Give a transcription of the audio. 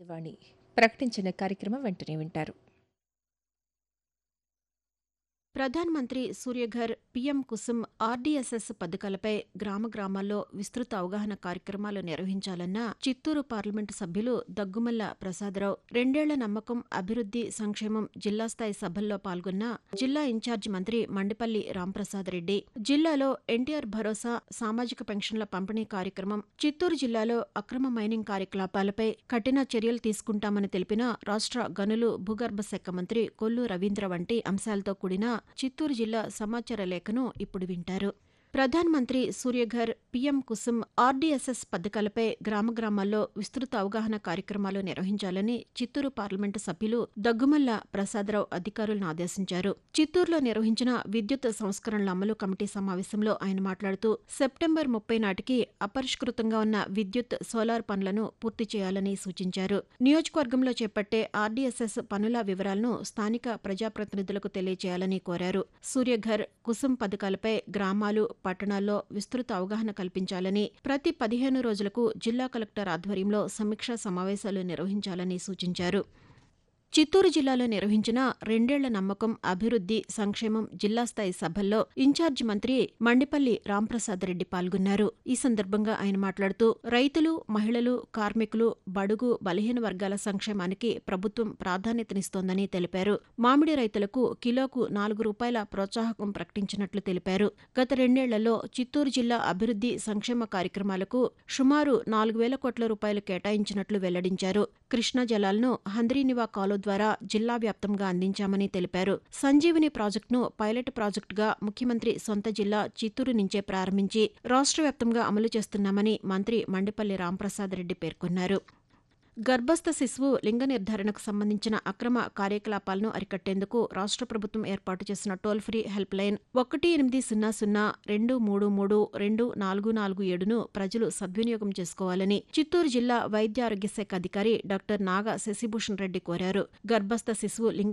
శివాణి ప్రకటించిన కార్యక్రమం వెంటనే వింటారు ప్రధాన్ మంత్రి సూర్యఘర్ పీఎం కుసుమ్ ఆర్డీఎస్ఎస్ పథకాలపై గ్రామ గ్రామాల్లో విస్తృత అవగాహన కార్యక్రమాలు నిర్వహించాలన్న చిత్తూరు పార్లమెంటు సభ్యులు దగ్గుమల్ల ప్రసాదరావు రెండేళ్ల నమ్మకం అభివృద్ధి సంక్షేమం జిల్లా స్థాయి సభల్లో పాల్గొన్న జిల్లా ఇన్ఛార్జి మంత్రి మండిపల్లి రాంప్రసాద్ రెడ్డి జిల్లాలో ఎన్టీఆర్ భరోసా సామాజిక పెన్షన్ల పంపిణీ కార్యక్రమం చిత్తూరు జిల్లాలో అక్రమ మైనింగ్ కార్యకలాపాలపై కఠిన చర్యలు తీసుకుంటామని తెలిపిన రాష్ట్ర గనులు భూగర్భ శాఖ మంత్రి కొల్లు రవీంద్ర వంటి అంశాలతో కూడిన చిత్తూరు జిల్లా సమాచార లేఖను ఇప్పుడు వింటారు ప్రధాన్ మంత్రి సూర్యఘర్ పీఎం కుసుమ్ ఆర్డీఎస్ఎస్ పథకాలపై గ్రామ గ్రామాల్లో విస్తృత అవగాహన కార్యక్రమాలు నిర్వహించాలని చిత్తూరు పార్లమెంటు సభ్యులు దగ్గుమల్ల ప్రసాదరావు అధికారులను ఆదేశించారు చిత్తూరులో నిర్వహించిన విద్యుత్ సంస్కరణల అమలు కమిటీ సమావేశంలో ఆయన మాట్లాడుతూ సెప్టెంబర్ ముప్పై నాటికి అపరిష్కృతంగా ఉన్న విద్యుత్ సోలార్ పనులను పూర్తి చేయాలని సూచించారు నియోజకవర్గంలో చేపట్టే ఆర్డీఎస్ఎస్ పనుల వివరాలను స్థానిక ప్రజాప్రతినిధులకు తెలియజేయాలని కోరారు సూర్యఘర్ కుసుమ్ పథకాలపై గ్రామాలు పట్టణాల్లో విస్తృత అవగాహన కల్పించాలని ప్రతి పదిహేను రోజులకు జిల్లా కలెక్టర్ ఆధ్వర్యంలో సమీక్షా సమావేశాలు నిర్వహించాలని సూచించారు చిత్తూరు జిల్లాలో నిర్వహించిన రెండేళ్ల నమ్మకం అభివృద్ధి సంక్షేమం జిల్లా స్థాయి సభల్లో ఇన్ఛార్జి మంత్రి మండిపల్లి రాంప్రసాద్ రెడ్డి పాల్గొన్నారు ఈ సందర్భంగా ఆయన మాట్లాడుతూ రైతులు మహిళలు కార్మికులు బడుగు బలహీన వర్గాల సంక్షేమానికి ప్రభుత్వం ప్రాధాన్యతనిస్తోందని తెలిపారు మామిడి రైతులకు కిలోకు నాలుగు రూపాయల ప్రోత్సాహకం ప్రకటించినట్లు తెలిపారు గత రెండేళ్లలో చిత్తూరు జిల్లా అభివృద్ధి సంక్షేమ కార్యక్రమాలకు సుమారు నాలుగు వేల కోట్ల రూపాయలు కేటాయించినట్లు వెల్లడించారు కృష్ణా జలాలను హంద్రీనివా కాలువ ద్వారా జిల్లా వ్యాప్తంగా అందించామని తెలిపారు సంజీవని ప్రాజెక్టును పైలట్ ప్రాజెక్టుగా ముఖ్యమంత్రి సొంత జిల్లా చిత్తూరు నుంచే ప్రారంభించి రాష్ట్ర వ్యాప్తంగా అమలు చేస్తున్నామని మంత్రి మండిపల్లి రాంప్రసాద్ రెడ్డి పేర్కొన్నారు గర్భస్థ శిశువు లింగ నిర్ధారణకు సంబంధించిన అక్రమ కార్యకలాపాలను అరికట్టేందుకు రాష్ట్ర ప్రభుత్వం ఏర్పాటు చేసిన టోల్ ఫ్రీ హెల్ప్ లైన్ ఒకటి ఎనిమిది సున్నా సున్నా రెండు మూడు మూడు రెండు నాలుగు నాలుగు ఏడును ప్రజలు సద్వినియోగం చేసుకోవాలని చిత్తూరు జిల్లా వైద్య ఆరోగ్య శాఖ అధికారి డాక్టర్ నాగ శశిభూషణ్ రెడ్డి కోరారు గర్భస్థ శిశువు లింగ